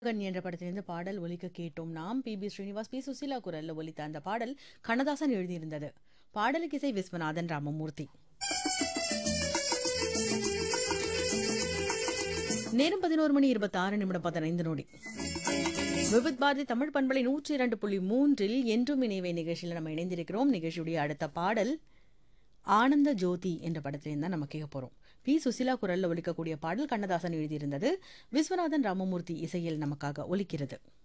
கண் என்ற படத்திலிருந்து பாடல் ஒலிக்க கேட்டோம் நாம் P B Srinivas P Susheela குரல்ல ஒலித்த அந்த பாடல் கண்ணதாசன் எழுதியிருந்தது பாடலுக்கு இசை விஸ்வநாதன் ராமமூர்த்தி நேரம் பதினோரு மணி இருபத்தி ஆறு நிமிடம் பதினைந்து நொடி விவித் பாரதி தமிழ் பண்பலை நூற்றி இரண்டு புள்ளி மூன்றில் என்றும் இணைவை நிகழ்ச்சியில் நம்ம இணைந்திருக்கிறோம் நிகழ்ச்சியுடைய அடுத்த பாடல் ஆனந்த ஜோதி என்ற படத்திலிருந்து தான் நம்ம கேட்க போறோம் பி சுசிலா குரல்ல ஒலிக்கக்கூடிய பாடல் கண்ணதாசன் எழுதியிருந்தது விஸ்வநாதன் ராமமூர்த்தி இசையில் நமக்காக ஒலிக்கிறது